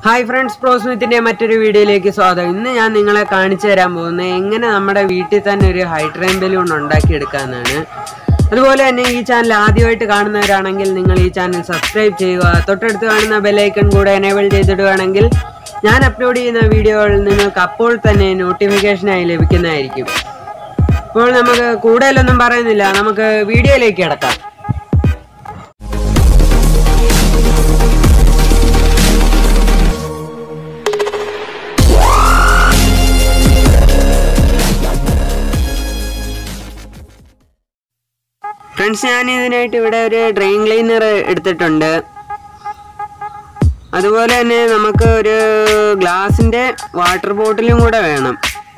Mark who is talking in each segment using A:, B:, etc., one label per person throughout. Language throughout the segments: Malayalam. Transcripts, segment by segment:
A: ഹായ് ഫ്രണ്ട്സ് പ്രോസ്മിത്തിന്റെ മറ്റൊരു വീഡിയോയിലേക്ക് സ്വാഗതം ഇന്ന് ഞാൻ നിങ്ങളെ കാണിച്ചു തരാൻ പോകുന്നത് എങ്ങനെ നമ്മുടെ വീട്ടിൽ തന്നെ ഒരു ഹൈഡ്രൈൻ ബലൂൺ ഉണ്ടാക്കിയെടുക്കാന്നാണ് അതുപോലെ തന്നെ ഈ ചാനൽ ആദ്യമായിട്ട് കാണുന്നവരാണെങ്കിൽ നിങ്ങൾ ഈ ചാനൽ സബ്സ്ക്രൈബ് ചെയ്യുക തൊട്ടടുത്ത് കാണുന്ന ബെല്ലൈക്കൺ കൂടെ എനേബിൾ ചെയ്തിടുകയാണെങ്കിൽ ഞാൻ അപ്ലോഡ് ചെയ്യുന്ന വീഡിയോകൾ നിങ്ങൾക്ക് അപ്പോൾ തന്നെ നോട്ടിഫിക്കേഷനായി ലഭിക്കുന്നതായിരിക്കും ഇപ്പോൾ നമുക്ക് കൂടുതലൊന്നും പറയുന്നില്ല നമുക്ക് വീഡിയോയിലേക്ക് കിടക്കാം ഫ്രണ്ട്സ് ഞാൻ ഇതിനായിട്ട് ഇവിടെ ഒരു ഡ്രെയിൻ ക്ലീനർ എടുത്തിട്ടുണ്ട് അതുപോലെ തന്നെ നമുക്ക് ഒരു ഗ്ലാസിന്റെ വാട്ടർ ബോട്ടിലും കൂടെ വേണം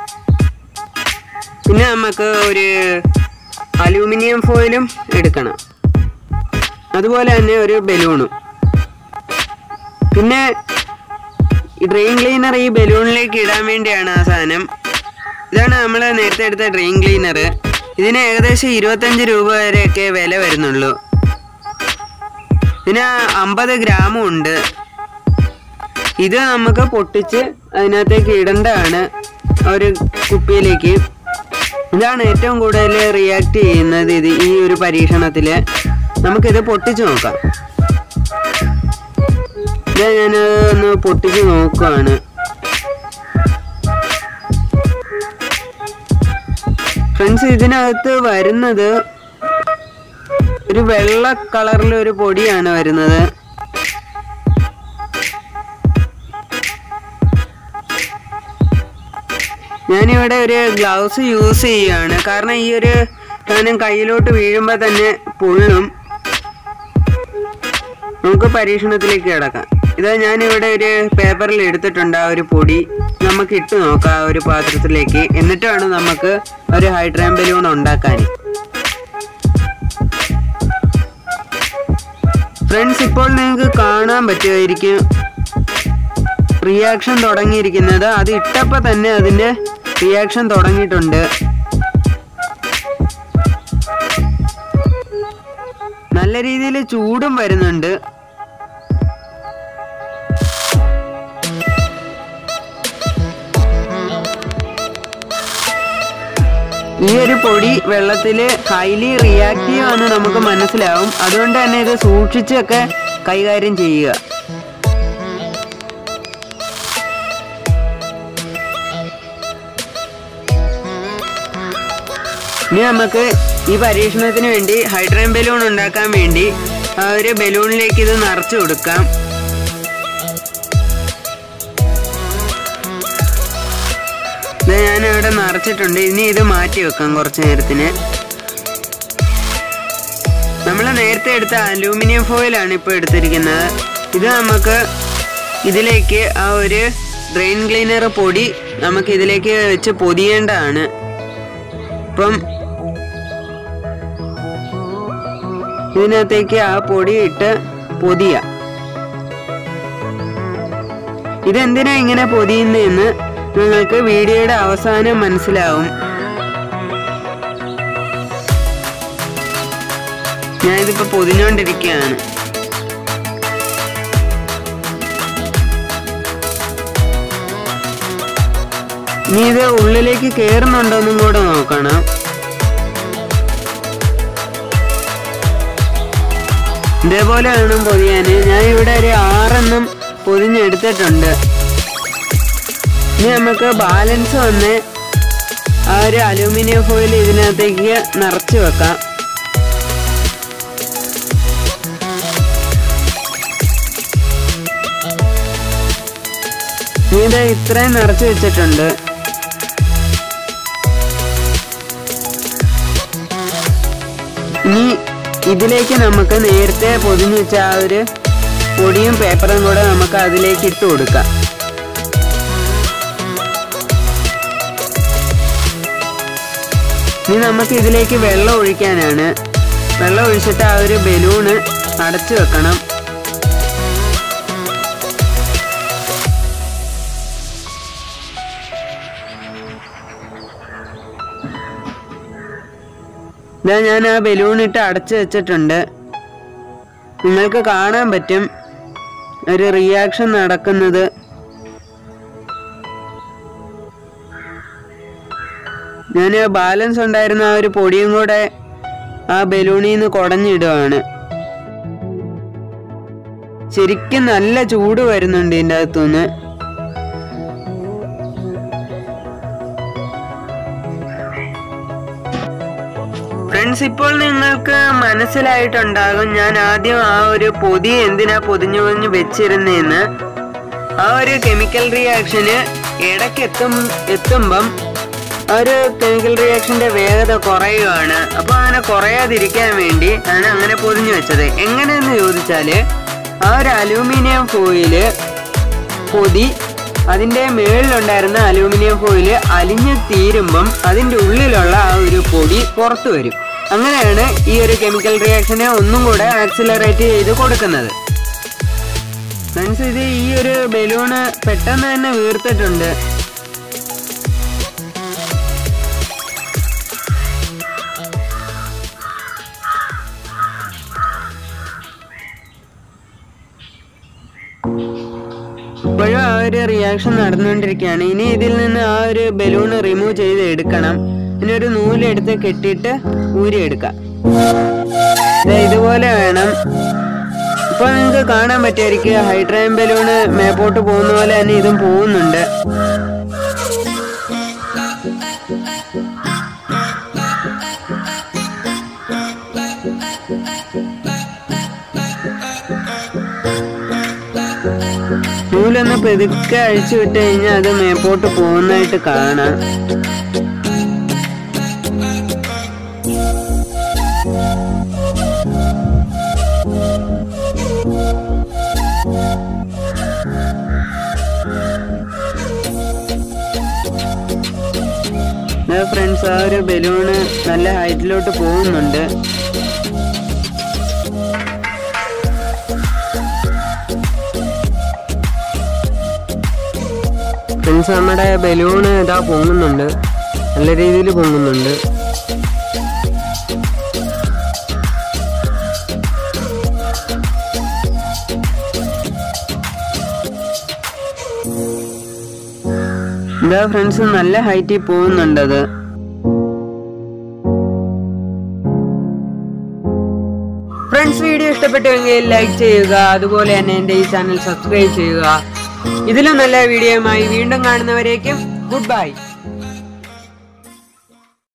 A: പിന്നെ നമുക്ക് ഒരു അലൂമിനിയം ഫോയിലും എടുക്കണം അതുപോലെ തന്നെ ഒരു ബലൂണും പിന്നെ ഈ ഡ്രെയിൻ ക്ലീനർ ഈ ബലൂണിലേക്ക് ഇടാൻ വേണ്ടിയാണ് ആ സാധനം ഇതാണ് നമ്മൾ നേരത്തെ എടുത്ത ഡ്രെയിൻ ക്ലീനർ ഇതിന് ഏകദേശം ഇരുപത്തഞ്ച് രൂപ വരെയൊക്കെ വില വരുന്നുള്ളൂ ഇതിന് അമ്പത് ഗ്രാമും ഉണ്ട് ഇത് നമുക്ക് പൊട്ടിച്ച് അതിനകത്തേക്ക് ഇടേണ്ടതാണ് ഒരു കുപ്പിയിലേക്ക് ഇതാണ് ഏറ്റവും കൂടുതൽ റിയാക്ട് ചെയ്യുന്നത് ഇത് ഈ ഒരു പരീക്ഷണത്തിൽ നമുക്കിത് പൊട്ടിച്ച് നോക്കാം ഇത് ഞാൻ ഒന്ന് പൊട്ടിച്ച് നോക്കുവാണ് ഫ്രണ്ട്സ് ഇതിനകത്ത് വരുന്നത് ഒരു വെള്ള കളറിൽ ഒരു പൊടിയാണ് വരുന്നത് ഞാനിവിടെ ഒരു ഗ്ലൗസ് യൂസ് ചെയ്യുകയാണ് കാരണം ഈ ഒരു സാധനം കയ്യിലോട്ട് വീഴുമ്പോൾ തന്നെ പൊള്ളും നമുക്ക് പരീക്ഷണത്തിലേക്ക് കിടക്കാം ഇത് ഞാനിവിടെ ഒരു പേപ്പറിൽ എടുത്തിട്ടുണ്ട് ആ ഒരു പൊടി നമുക്ക് ഇട്ട് നോക്കാം ആ ഒരു പാത്രത്തിലേക്ക് എന്നിട്ടാണ് നമുക്ക് ഒരു ഹൈഡ്രാൻ ബലൂൺ ഉണ്ടാക്കാൻ ഫ്രണ്ട്സ് ഇപ്പോൾ നിങ്ങൾക്ക് കാണാൻ പറ്റുമായിരിക്കും റിയാക്ഷൻ തുടങ്ങിയിരിക്കുന്നത് അത് ഇട്ടപ്പോൾ തന്നെ അതിൻ്റെ റിയാക്ഷൻ തുടങ്ങിയിട്ടുണ്ട് നല്ല രീതിയിൽ ചൂടും വരുന്നുണ്ട് ഈ ഒരു പൊടി വെള്ളത്തിൽ ഹൈലി റിയാക്റ്റീവ് ആണെന്ന് നമുക്ക് മനസ്സിലാവും അതുകൊണ്ട് തന്നെ ഇത് സൂക്ഷിച്ചൊക്കെ കൈകാര്യം ചെയ്യുക ഇനി നമുക്ക് ഈ പരീക്ഷണത്തിന് വേണ്ടി ഹൈഡ്രജൻ ബലൂൺ ഉണ്ടാക്കാൻ വേണ്ടി ആ ഒരു ബലൂണിലേക്ക് ഇത് നിറച്ചു കൊടുക്കാം ഇത് ഞാൻ അവിടെ നിറച്ചിട്ടുണ്ട് ഇനി ഇത് മാറ്റി വെക്കാം കുറച്ച് നേരത്തിന് നമ്മൾ നേരത്തെ എടുത്ത അലൂമിനിയം ഫോയിലാണ് ഇപ്പോൾ എടുത്തിരിക്കുന്നത് ഇത് നമുക്ക് ഇതിലേക്ക് ആ ഒരു ഡ്രെയിൻ ക്ലീനർ പൊടി നമുക്ക് ഇതിലേക്ക് വെച്ച് പൊതിയേണ്ടതാണ് ഇപ്പം ഇതിനകത്തേക്ക് ആ പൊടി ഇട്ട് പൊതിയ ഇതെന്തിനാ ഇങ്ങനെ പൊതിയുന്നതെന്ന് നിങ്ങൾക്ക് വീഡിയോയുടെ അവസാനം മനസ്സിലാവും ഞാനിതിപ്പോ പൊതിഞ്ഞോണ്ടിരിക്കുകയാണ് ഇനി ഇത് ഉള്ളിലേക്ക് കയറുന്നുണ്ടോന്നും കൂടെ നോക്കണം ഇതേപോലെ വേണം പൊതിയാന് ഞാൻ ഇവിടെ ഒരു ആറെണ്ണം പൊതിഞ്ഞെടുത്തിട്ടുണ്ട് ഇനി നമുക്ക് ബാലൻസ് വന്ന് ആ ഒരു അലൂമിനിയം ഫോയിൽ ഇതിനകത്തേക്ക് നിറച്ച് വെക്കാം ഇനി ഇത് ഇത്രയും നിറച്ച് വെച്ചിട്ടുണ്ട് ഇനി ഇതിലേക്ക് നമുക്ക് നേരത്തെ പൊതിഞ്ഞ് വെച്ച ആ ഒരു പൊടിയും പേപ്പറും കൂടെ നമുക്ക് അതിലേക്ക് ഇട്ട് കൊടുക്കാം ഇനി നമുക്ക് ഇതിലേക്ക് വെള്ളം ഒഴിക്കാനാണ് വെള്ളം ഒഴിച്ചിട്ട് ആ ഒരു ബലൂണ് അടച്ചു വെക്കണം ഇതാ ഞാൻ ആ ബലൂൺ ഇട്ട് അടച്ചു വെച്ചിട്ടുണ്ട് നിങ്ങൾക്ക് കാണാൻ പറ്റും ഒരു റിയാക്ഷൻ നടക്കുന്നത് ഞാൻ ബാലൻസ് ഉണ്ടായിരുന്ന ആ ഒരു പൊടിയും കൂടെ ആ ബലൂണിൽ നിന്ന് കുടഞ്ഞിടുവാണ് ശരിക്കും നല്ല ചൂട് വരുന്നുണ്ട് ഇതിൻ്റെ അകത്തുനിന്ന് ഫ്രണ്ട്സ് ഇപ്പോൾ നിങ്ങൾക്ക് മനസ്സിലായിട്ടുണ്ടാകും ഞാൻ ആദ്യം ആ ഒരു പൊതി എന്തിനാ പൊതിഞ്ഞു പൊതിഞ്ഞ് വെച്ചിരുന്നേന്ന് ആ ഒരു കെമിക്കൽ റിയാക്ഷന് ഇടയ്ക്ക് എത്തും എത്തുമ്പം ആ ഒരു കെമിക്കൽ റിയാക്ഷന്റെ വേഗത കുറയുകയാണ് അപ്പൊ അങ്ങനെ കുറയാതിരിക്കാൻ വേണ്ടി ആണ് അങ്ങനെ പൊതിഞ്ഞു വെച്ചത് എങ്ങനെയെന്ന് ചോദിച്ചാല് ആ ഒരു അലൂമിനിയം ഫോയില് പൊതി അതിന്റെ മേളിലുണ്ടായിരുന്ന അലൂമിനിയം ഫോയില് അലിഞ്ഞു തീരുമ്പം അതിന്റെ ഉള്ളിലുള്ള ആ ഒരു പൊടി പുറത്തു വരും അങ്ങനെയാണ് ഈ ഒരു കെമിക്കൽ റിയാക്ഷനെ ഒന്നും കൂടെ ആക്സിലറേറ്റ് ചെയ്ത് കൊടുക്കുന്നത് ഫ്രണ്ട്സ് ഇത് ഈ ഒരു ബലൂണ് പെട്ടെന്ന് തന്നെ വീർത്തിട്ടുണ്ട് ഇപ്പോഴും ആ ഒരു റിയാക്ഷൻ നടന്നുകൊണ്ടിരിക്കുകയാണ് ഇനി ഇതിൽ നിന്ന് ആ ഒരു ബലൂൺ റിമൂവ് ചെയ്ത് എടുക്കണം ഇനി ഒരു നൂലെടുത്ത് കെട്ടിയിട്ട് ഊരിയെടുക്കാം ദേ ഇതുപോലെ വേണം ഇപ്പൊ നിങ്ങൾക്ക് കാണാൻ പറ്റുമായിരിക്കും ഹൈഡ്രൈൻ ബലൂണ് മേപ്പോട്ട് പോകുന്ന പോലെ തന്നെ ഇതും പോകുന്നുണ്ട് നൂലൊന്ന് പെതുക്കെ അഴിച്ചു വിട്ട് കഴിഞ്ഞാൽ അത് മേപ്പോട്ട് പോകുന്നതായിട്ട് കാണാം ഫ്രണ്ട്സ് ആ ഒരു ബലൂണ് നല്ല ഹൈറ്റിലോട്ട് പോകുന്നുണ്ട് ഫ്രണ്ട്സ് നമ്മുടെ ബലൂണ് ഇതാ പൊങ്ങുന്നുണ്ട് നല്ല രീതിയിൽ പൊങ്ങുന്നുണ്ട് ഇതാ ഫ്രണ്ട്സ് നല്ല ഹൈറ്റിൽ പോകുന്നുണ്ടത് ഫ്രണ്ട്സ് വീഡിയോ ഇഷ്ടപ്പെട്ടുവെങ്കിൽ ലൈക്ക് ചെയ്യുക അതുപോലെ തന്നെ എൻ്റെ ഈ ചാനൽ സബ്സ്ക്രൈബ് ചെയ്യുക ഇതിലും നല്ല വീഡിയോയുമായി വീണ്ടും കാണുന്നവരേക്കും ഗുഡ് ബൈ